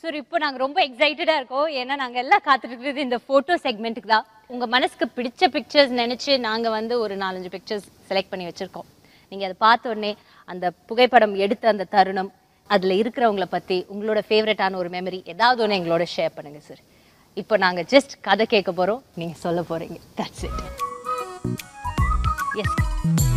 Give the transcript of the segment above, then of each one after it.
Sir இப்போ நாங்க ரொம்ப எக்ஸைட்டடா இருக்கோம் ஏன்னா நாங்க எல்லாம் காத்துட்டு இருக்கிறது இந்த போட்டோ செக்மெண்ட்டுக்கு தான் உங்க மனசுக்கு பிடிச்ச பிக்சர்ஸ் நினைச்சு நாங்க வந்து ஒரு நாலஞ்சு பிக்சர்ஸ் செலக்ட் பண்ணி வச்சிருக்கோம் நீங்க அதை பார்த்த உடனே அந்த புகைப்படம் எடுத்த அந்த தருணம் அதுல இருக்கிறவங்கள பத்தி உங்களோட ஃபேவரட்டான ஒரு மெமரி ஏதாவது ஒன்று எங்களோட ஷேர் பண்ணுங்க சார் இப்போ நாங்க ஜஸ்ட் கதை கேட்க போறோம் நீங்க சொல்ல போறீங்க தட்ஸ் இட் எஸ்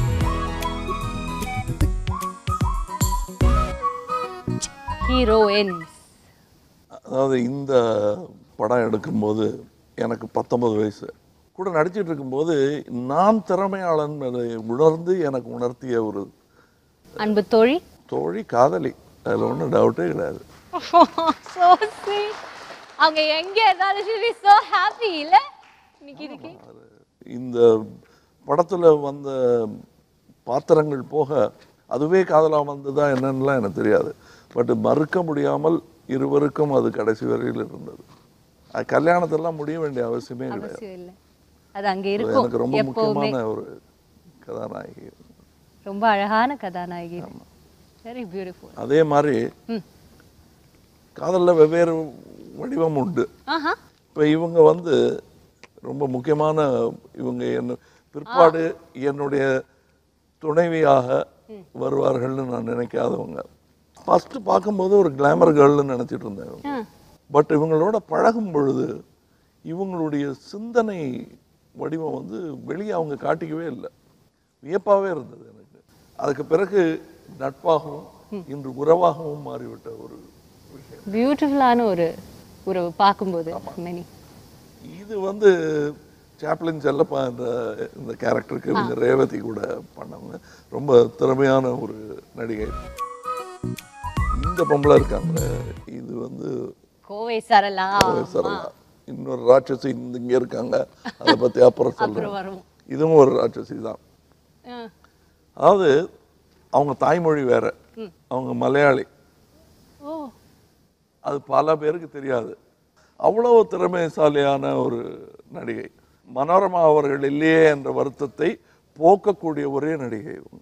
ஹீரோயின்ஸ் அதாவது இந்த படம் எடுக்கும்போது எனக்கு பத்தொன்பது வயசு கூட நடிச்சிட்டு இருக்கும்போது நான் திறமையாளன் அதை உணர்ந்து எனக்கு உணர்த்திய ஒரு அன்பு தோழி தோழி காதலி அதில் ஒன்றும் டவுட்டே கிடையாது so sweet அவங்க எங்க இருந்தாலும் she'll be so happy இல்ல இன்னைக்கு இதுக்கு இந்த படத்தில் வந்த பாத்திரங்கள் போக அதுவே காதலாக வந்ததா என்னன்னுலாம் எனக்கு தெரியாது பட் மறுக்க முடியாமல் இருவருக்கும் அது கடைசி வரையில் இருந்தது அது கல்யாணத்தெல்லாம் முடிய வேண்டிய அவசியமே கிடையாது அவசியம் இல்ல அது அங்க அது இருக்கும் எனக்கு ரொம்ப எப்பவுமே முக்கியமான ஒரு கதாநாயகி ரொம்ப அழகான கதாநாயகி வெரி பியூட்டிஃபுல் அதே மாதிரி ம். காதல்ல வெவ்வேறு வடிவம் உண்டு ஆஹா இப்போ இவங்க வந்து ரொம்ப முக்கியமான இவங்க என்ன பிற்பாடு என்னுடைய துணைவியாக வருவார்கள்னு நான் நினைக்காதவங்க ஃபர்ஸ்ட் பார்க்கும்போது ஒரு கிளாமர் கேர்ள்னு நினைச்சிட்டு இருந்தேன் இவங்க. ஆ. பட் இவங்களோட பழகும் பொழுது இவங்களுடைய சிந்தனை வடிவம் வந்து வெளியே அவங்க காட்டிக்கவே இல்லை வியப்பாகவே இருந்தது எனக்கு அதுக்கு பிறகு நட்பாகவும் இன்று உறவாகவும் மாறிவிட்ட ஒரு விஷயம் பியூட்டிஃபுல்லான ஒரு உறவு பார்க்கும்போது மெனி இது வந்து சாப்ளின் செல்லப்பா என்ற இந்த கேரக்டருக்கு இவங்க ரேவதி கூட பண்ணவங்க ரொம்ப திறமையான ஒரு நடிகை இந்த பொம்பளை இருக்காங்க இது வந்து கோவை சரளா சரளா இன்னொரு ராட்சசி இந்த இங்க இருக்காங்க அதை பத்தி அப்புறம் அப்புறம் சொல்றேன் வரும் இதுவும் ஒரு ராட்சசி தான் ஆ. அதாவது அவங்க தாய்மொழி வேற அவங்க மலையாளி ஓ அது பல பேருக்கு தெரியாது அவ்வளவு திறமைசாலியான ஒரு நடிகை மனோரமா அவர்கள் இல்லையே என்ற வருத்தத்தை போக்கக்கூடிய ஒரே நடிகை இவங்க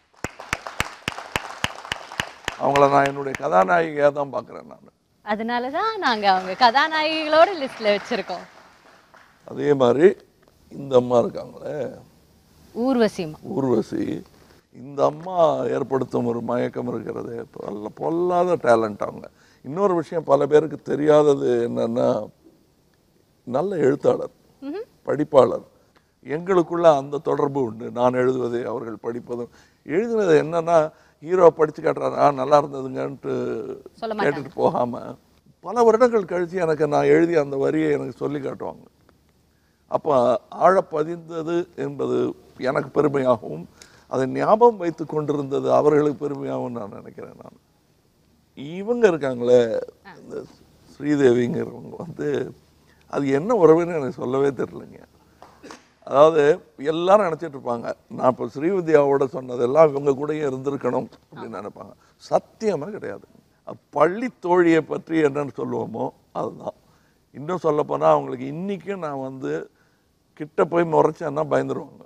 அவங்கள நான் என்னுடைய கதாநாயகியாக தான் பார்க்குறேன் நான் அதனால தான் நாங்க அவங்க கதாநாயகிகளோட லிஸ்ட்ல வச்சிருக்கோம் அதே மாதிரி இந்த அம்மா இருக்காங்களே ஊர்வசிமா ஊர்வசி இந்த அம்மா ஏற்படுத்தும் ஒரு மயக்கம் இருக்கிறது பொல்ல பொல்லாத டேலண்ட் அவங்க இன்னொரு விஷயம் பல பேருக்கு தெரியாதது என்னன்னா நல்ல எழுத்தாளர் படிப்பாளர் எங்களுக்குள்ள அந்த தொடர்பு உண்டு நான் எழுதுவதை அவர்கள் படிப்பதும் எழுதுனது என்னன்னா ஹீரோ படிச்சு காட்டுறாரு "ஆ, நல்லா இருந்ததுங்கன்ட்டு சொல்ல கேட்டுட்டு போகாம பல வருடங்கள் கழிச்சு எனக்கு நான் எழுதிய அந்த வரியை எனக்கு சொல்லி காட்டுவாங்க அப்போ ஆழ பதிந்தது என்பது எனக்கு பெருமையாகவும் அதை ஞாபகம் வைத்து கொண்டிருந்தது அவர்களுக்கு பெருமையாகவும் நான் நினைக்கிறேன் நான் இவங்க இருக்காங்களே இந்த ஸ்ரீதேவிங்கிறவங்க வந்து அது என்ன உறவுன்னு எனக்கு சொல்லவே தெரியலைங்க அதாவது எல்லாரும் நினைச்சிட்டு இருப்பாங்க நான் இப்போ ஸ்ரீவித்யாவோட சொன்னதெல்லாம் இவங்க கூடயே இருந்திருக்கணும் அப்படின்னு நினைப்பாங்க சத்தியமா கிடையாது பள்ளி தோழியை பற்றி என்னன்னு சொல்லுவோமோ அதுதான் இன்னும் சொல்லப்போனால் அவங்களுக்கு இன்னைக்கும் நான் வந்து கிட்ட போய் முறைச்சேன்னா பயந்துருவாங்க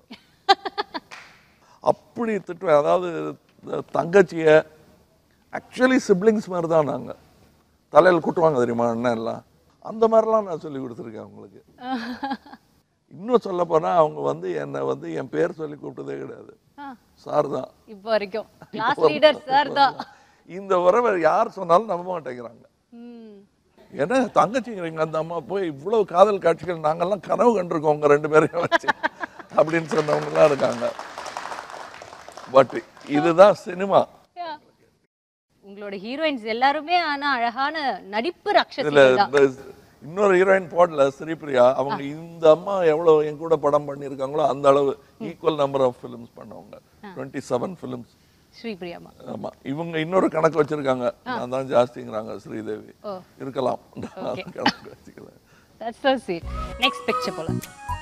அப்படி திட்டுவேன் அதாவது இந்த தங்கச்சியை ஆக்சுவலி சிப்ளிங்ஸ் மாதிரி தான் நாங்கள் தலையில் கூட்டுவாங்க தெரியுமா அண்ணன் எல்லாம் அந்த மாதிரிலாம் நான் சொல்லி கொடுத்துருக்கேன் அவங்களுக்கு இன்னும் சொல்ல அவங்க வந்து என்னை வந்து என் பேர் சொல்லி கூப்பிட்டதே கிடையாது ஆ. சார் தான் இப்போ வரைக்கும் கிளாஸ் லீடர் சார் தான் இந்த உறவை யார் சொன்னாலும் நம்ப மாட்டேங்கிறாங்க ம். ஏன்னா தங்கச்சிங்கிறீங்க அந்த அம்மா போய் இவ்வளவு காதல் காட்சிகள் நாங்கெல்லாம் கனவு கண்டிருக்கோம் உங்க ரெண்டு பேரையும் வச்சு அப்படின்னு சொன்னவங்கலாம் இருக்காங்க பட் இதுதான் சினிமா Yeah. உங்களோட ஹீரோயின்ஸ் எல்லாருமே ஆனா அழகான நடிப்பு இதுல ராட்சசிகள் தான் இந்த இன்னொரு ஹீரோயின் போடல ஸ்ரீபிரியா அவங்க இந்த அம்மா எவ்வளவு என் கூட படம் பண்ணியிருக்காங்களோ அந்த அளவு ஈக்குவல் நம்பர் ஆஃப் ஃபிலிம்ஸ் பண்ணவங்க டுவெண்ட்டி செவன் ஃபிலிம்ஸ் ஸ்ரீபிரியாமா ஆமா இவங்க இன்னொரு கணக்கு வச்சிருக்காங்க நான் தான் ஜாஸ்திங்கிறாங்க ஸ்ரீதேவி ஓ. இருக்கலாம் Okay. கணக்கு வச்சுக்கலாம் that's so sweet next picture போலாம்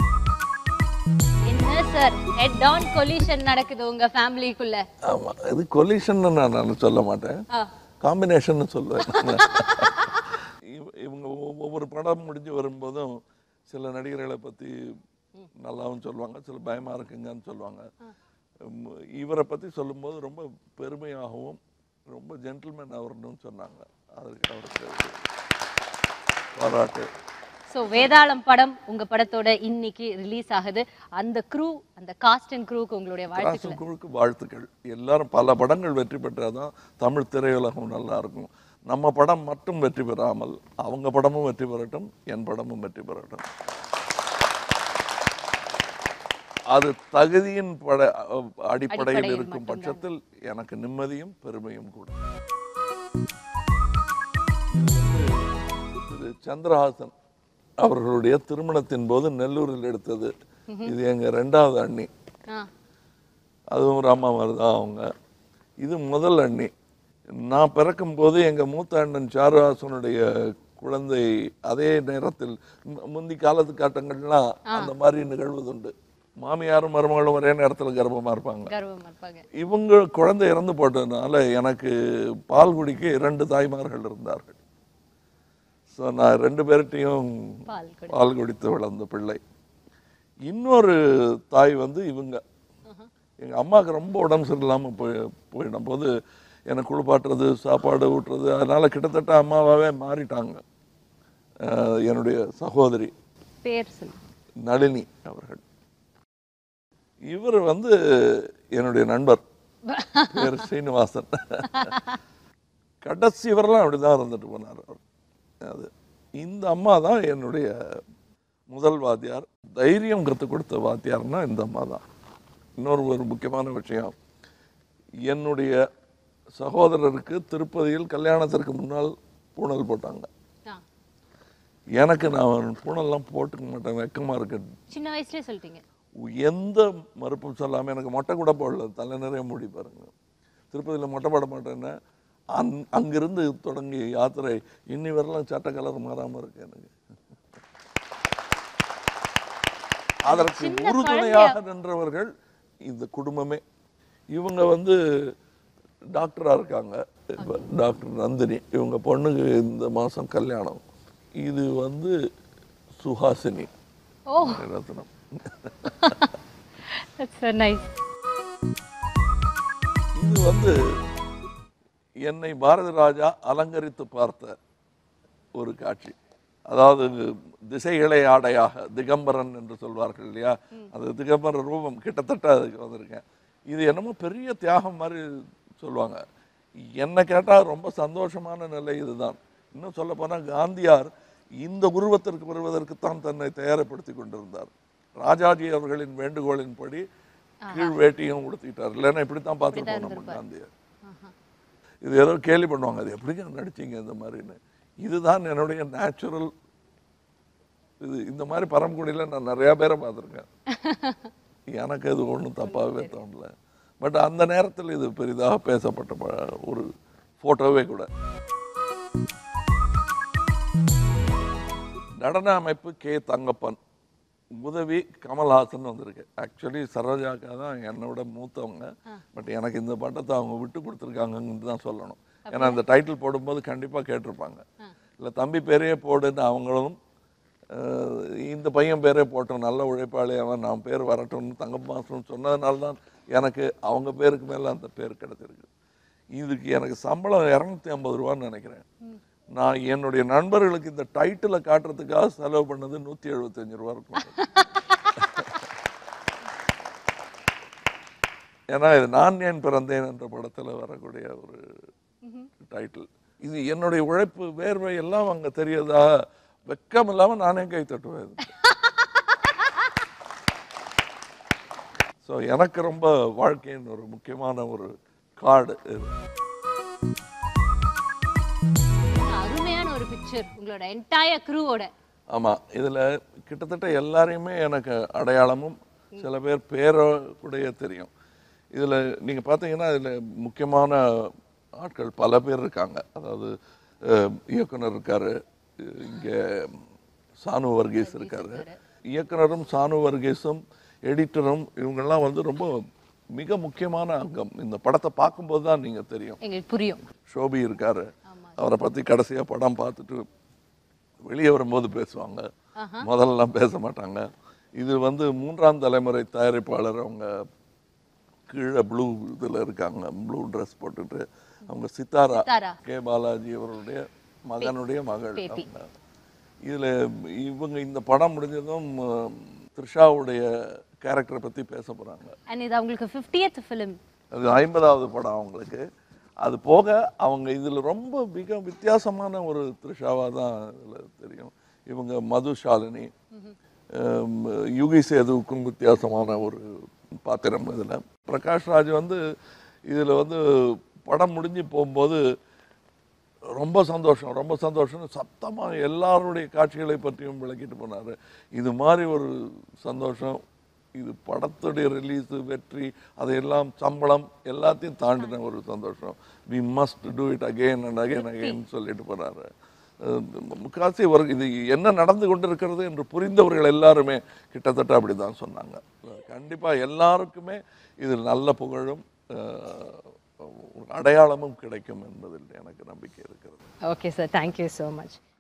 என்ன சார் ஹெட் ஆன் கொலிஷன் நடக்குது உங்க ஃபேமிலிக்குள்ள ஆமா இது கொலிஷன் நான் நான் சொல்ல மாட்டேன் ஆ காம்பினேஷன் சொல்லுவேன் இவ- இவங்க ஒவ்வொ- ஒவ்வொரு படம் முடிஞ்சு வரும்போதும் சில நடிகர்களை பத்தி நல்லாவும் சொல்லுவாங்க சில பயமா இருக்குங்கன்னு சொல்லுவாங்க உம், இவரை பத்தி சொல்லும்போது ரொம்ப பெருமையாகவும் ரொம்ப ஜென்டில்மேன் அவர்னு சொன்னாங்க அதுக்கு அவருக்கு பாராட்டு ஸோ வேதாளம் படம் உங்க படத்தோட இன்னைக்கு ரிலீஸ் ஆகுது அந்த க்ரூ அந்த காஸ்ட் அண்ட் க்ரூக்கு உங்களுடைய வாழ்த்துக்கள் குழுக்கு வாழ்த்துக்கள் எல்லாரும் பல படங்கள் வெற்றி பெற்றாதான் தமிழ் திரையுலகம் நல்லா இருக்கும் நம்ம படம் மட்டும் வெற்றி பெறாமல் அவங்க படமும் வெற்றி பெறட்டும் என் படமும் வெற்றி பெறட்டும் அது தகுதியின் பட அடிப்படையில் அடிப்படையில் இருக்கும் பட்சத்தில் எனக்கு நிம்மதியும் பெருமையும் கூட திரு சந்திரஹாசன் அவர்களுடைய திருமணத்தின் போது நெல்லூரில் எடுத்தது இது எங்க ரெண்டாவது அண்ணி ஆ அதுவும் ராமாவர் தான் அவங்க இது முதல் அண்ணி நான் பிறக்கும் போது எங்க மூத்த அண்ணன் சாருஹாசனுடைய குழந்தை அதே நேரத்தில் மு- முந்தி காலத்து காட்டங்கள்லாம் அந்த மாதிரி நிகழ்வதுண்டு மாமியாரும் மருமகளும் ஒரே நேரத்தில் கர்ப்பமா இருப்பாங்க கர்வமா இருப்பாங்க இவங்க குழந்தை இறந்து போட்டதுனால எனக்கு பால் குடிக்க இரண்டு தாய்மார்கள் இருந்தார்கள் ஸோ நான் ரெண்டு பேர்கிட்டையும் பால் கொடு பால் குடித்து வளர்ந்த பிள்ளை இன்னொரு தாய் வந்து இவங்க எங்க அம்மாவுக்கு ரொம்ப உடம்பு சரியில்லாமல் போய் போயிடும் போது என்னை குளிப்பாட்டுறது சாப்பாடு ஊட்டுறது அதனால கிட்டத்தட்ட அம்மாவாவே மாறிட்டாங்க அஹ் என்னுடைய சகோதரி பேர் சொல்லு நளினி அவர்கள் இவர் வந்து என்னுடைய நண்பர் பேர் ஸ்ரீனிவாசன் கடைசி வரலாம் அப்படிதான் இருந்துட்டு போனார் அவர் அது இந்த அம்மா தான் என்னுடைய முதல் வாத்தியார் தைரியம் கற்றுக் கொடுத்த வாத்தியார்னா இந்த அம்மா தான் இன்னொரு ஒரு முக்கியமான விஷயம் என்னுடைய சகோதரருக்கு திருப்பதியில் கல்யாணத்திற்கு முன்னால் பூணல் போட்டாங்க ஆ எனக்கு நான் பூணல்லாம் போட்டுக்க மாட்டேன் வெக்கமா இருக்கு சின்ன வயசுலயே சொல்லிட்டீங்க எந்த மறுப்பும் சொல்லாம எனக்கு மொட்டை கூட போடல தலை நிறைய மூடி பாருங்க திருப்பதியில் மொட்டை போட மாட்டேன்னு அங் அங்கிருந்து தொடங்கி யாத்திரை இன்னி வரலாம் சட்ட கலர் மாறாம இருக்கு எனக்கு அதற்கு சின்ன உறுதுணையாக நின்றவர்கள் இந்த குடும்பமே இவங்க வந்து டாக்டரா இருக்காங்க இப்ப டாக்டர் நந்தினி இவங்க பொண்ணுக்கு இந்த மாசம் கல்யாணம் இது வந்து சுஹாசினி ஓ ரத்னம் தட்ஸ் நைஸ் இது வந்து என்னை பாரதி ராஜா அலங்கரித்து பார்த்த ஒரு காட்சி அதாவது திசைகளை ஆடையாக திகம்பரன் என்று சொல்வார்கள் இல்லையா அது திகம்பர ரூபம் கிட்டத்தட்ட அதுக்கு வந்திருக்கேன் இது என்னமோ பெரிய தியாகம் மாதிரி சொல்லுவாங்க என்னை கேட்டால் ரொம்ப சந்தோஷமான நிலை இதுதான் இன்னும் சொல்ல போனால் காந்தியார் இந்த உருவத்திற்கு வருவதற்குத்தான் தன்னை தயார்படுத்தி கொண்டிருந்தார் ராஜாஜி அவர்களின் வேண்டுகோளின்படி கீழ் வேட்டியும் உடுத்திட்டார் இல்லைன்னா இப்படித்தான் பார்த்துருப்போம் நம்ம காந்தியார் இது ஏதோ கேலி பண்ணுவாங்க அது எப்படிங்க நடிச்சீங்க இந்த மாதிரின்னு இதுதான் என்னுடைய நேச்சுரல் இது இந்த மாதிரி பரமக்குடியில் நான் நிறைய பேரை பார்த்துருக்கேன் எனக்கு இது ஒன்றும் தப்பாகவே தோணல பட் அந்த நேரத்தில் இது பெரிதாக பேசப்பட்ட ப- ஒரு ஃபோட்டோவே கூட நடன அமைப்பு கே தங்கப்பன் உதவி கமல்ஹாசன் வந்திருக்கு ஆக்சுவலி சரோஜாக்கா தான் என்னோட மூத்தவங்க பட் எனக்கு இந்த பட்டத்தை அவங்க விட்டு கொடுத்துருக்காங்கன்னு தான் சொல்லணும் ஏன்னா அந்த டைட்டில் போடும்போது கண்டிப்பாக கேட்டிருப்பாங்க இல்லை தம்பி பேரையே போடுன்னு அவங்களும் அஹ், இந்த பையன் பேரே போட்டோம் நல்ல உழைப்பாளி அவன் நான் பேர் வரட்டும்னு தங்கப்பாசன் சொன்னதுனால தான் எனக்கு அவங்க பேருக்கு மேலே அந்த பேர் கிடைச்சிருக்கு இதுக்கு எனக்கு சம்பளம் இரநூத்தி ஐம்பது ரூபான்னு நினைக்கிறேன் நான் என்னுடைய நண்பர்களுக்கு இந்த டைட்டிலை காட்டுறதுக்காக செலவு பண்ணது நூற்றி எழுபத்தஞ்சு ரூபா இருக்கும் ஏன்னா இது நான் ஏன் பிறந்தேன் என்ற படத்துல வரக்கூடிய ஒரு டைட்டில் இது என்னுடைய உழைப்பு வேர்வை எல்லாம் அங்க தெரியுதா வெக்கம் இல்லாம நானே கை தட்டுவேன் ஸோ எனக்கு ரொம்ப வாழ்க்கையின் ஒரு முக்கியமான ஒரு கார்டு இது அருமையான ஒரு பிக்சர் உங்களோட என்டையர் க்ரூவோட ஆமா இதுல கிட்டத்தட்ட எல்லாரையுமே எனக்கு அடையாளமும் சில பேர் பேரோ கூடயே தெரியும் இதுல நீங்க பார்த்தீங்கன்னா இதுல முக்கியமான ஆட்கள் பல பேர் இருக்காங்க அதாவது அஹ், இயக்குனர் இருக்காரு இங்க சானு வர்கீஸ் இருக்காரு இயக்குனரும் சானு வர்கீஸும் எடிட்டரும் இவங்கெல்லாம் வந்து ரொம்ப மிக முக்கியமான அங்கம் இந்த படத்தை பார்க்கும்போது தான் நீங்க தெரியும் எங்களுக்கு புரியும் ஷோபி இருக்காரு அவரை பத்தி கடைசியா படம் பார்த்துட்டு வெளியே வரும்போது பேசுவாங்க முதல்லலாம் பேச மாட்டாங்க இது வந்து மூன்றாம் தலைமுறை தயாரிப்பாளர் அவங்க கீழே ப்ளூ இதுல இருக்காங்க ப்ளூ ட்ரெஸ் போட்டுட்டு அவங்க சித்தாரா சித்தாரா. கே பாலாஜி அவருடைய மகனுடைய மகள் பேத்தி. அவங்க இதில் இவங்க இந்த படம் முடிஞ்சதும் அஹ், த்ரிஷாவுடைய கேரக்டரை பற்றி பேச போகிறாங்க அண்ட் இது அவங்களுக்கு ஃபிஃப்டியத் ஃபிலிம் அது ஐம்பதாவது படம் அவங்களுக்கு அது போக அவங்க இதில் ரொம்ப மிக வித்தியாசமான ஒரு த்ரிஷாவாக தான் இதில் தெரியும் இவங்க மதுஷாலினி ஹம், யுகி சேதுவுக்கும் வித்தியாசமான ஒரு பாத்திரம் இதில் பிரகாஷ் ராஜ் வந்து இதில் வந்து படம் முடிஞ்சு போகும்போது ரொம்ப சந்தோஷம் ரொம்ப சந்தோஷம்னு சத்தமாக எல்லாருடைய காட்சிகளை பற்றியும் விளக்கிட்டு போனார் இது மாதிரி ஒரு சந்தோஷம் இது படத்துடைய ரிலீஸு வெற்றி அதையெல்லாம் சம்பளம் எல்லாத்தையும் தாண்டின ஒரு சந்தோஷம் we must do it again and again again சொல்லிட்டு போனாரு முக்காசி ஒரு இது என்ன நடந்து கொண்டிருக்கிறது என்று புரிந்தவர்கள் எல்லாருமே கிட்டத்தட்ட அப்படி தான் சொன்னாங்க கண்டிப்பாக எல்லாருக்குமே இதில் நல்ல புகழும் அஹ், ஒரு அடையாளமும் கிடைக்கும் என்பதில் எனக்கு நம்பிக்கை இருக்கிறது okay sir thank you so much